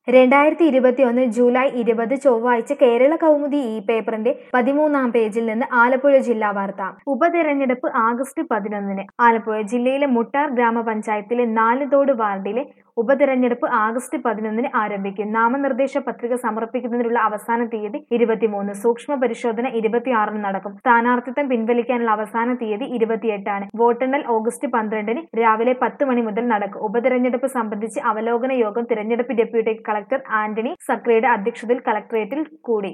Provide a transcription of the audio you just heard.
രണ്ടായിരത്തി ഇരുപത്തിയൊന്ന് ജൂലൈ ഇരുപത് ചൊവ്വാഴ്ച കേരള കൗമുദി ഈ പേപ്പറിന്റെ പതിമൂന്നാം പേജിൽ നിന്ന് ആലപ്പുഴ ജില്ലാ വാർത്ത ഉപതെരഞ്ഞെടുപ്പ് ആഗസ്റ്റ് പതിനൊന്നിന് ആലപ്പുഴ ജില്ലയിലെ മുട്ടാർ ഗ്രാമപഞ്ചായത്തിലെ നാല് തോട് വാർഡിലെ ഉപതെരഞ്ഞെടുപ്പ് ആഗസ്റ്റ് പതിനൊന്നിന് ആരംഭിക്കും നാമനിർദ്ദേശ പത്രിക സമർപ്പിക്കുന്നതിനുള്ള അവസാന തീയതി ഇരുപത്തിമൂന്ന് സൂക്ഷ്മ പരിശോധന ഇരുപത്തിയാറിന് നടക്കും സ്ഥാനാർത്ഥിത്വം പിൻവലിക്കാനുള്ള അവസാന തീയതി ഇരുപത്തിയെട്ടാണ് വോട്ടെണ്ണൽ ഓഗസ്റ്റ് പന്ത്രണ്ടിന് രാവിലെ പത്ത് മണി മുതൽ നടക്കും ഉപതെരഞ്ഞെടുപ്പ് സംബന്ധിച്ച് അവലോകന യോഗം തിരഞ്ഞെടുപ്പ് ഡെപ്യൂട്ടി കളക്ടർ ആന്റണി സക്രയുടെ അധ്യക്ഷതയിൽ കളക്ടറേറ്റിൽ കൂടി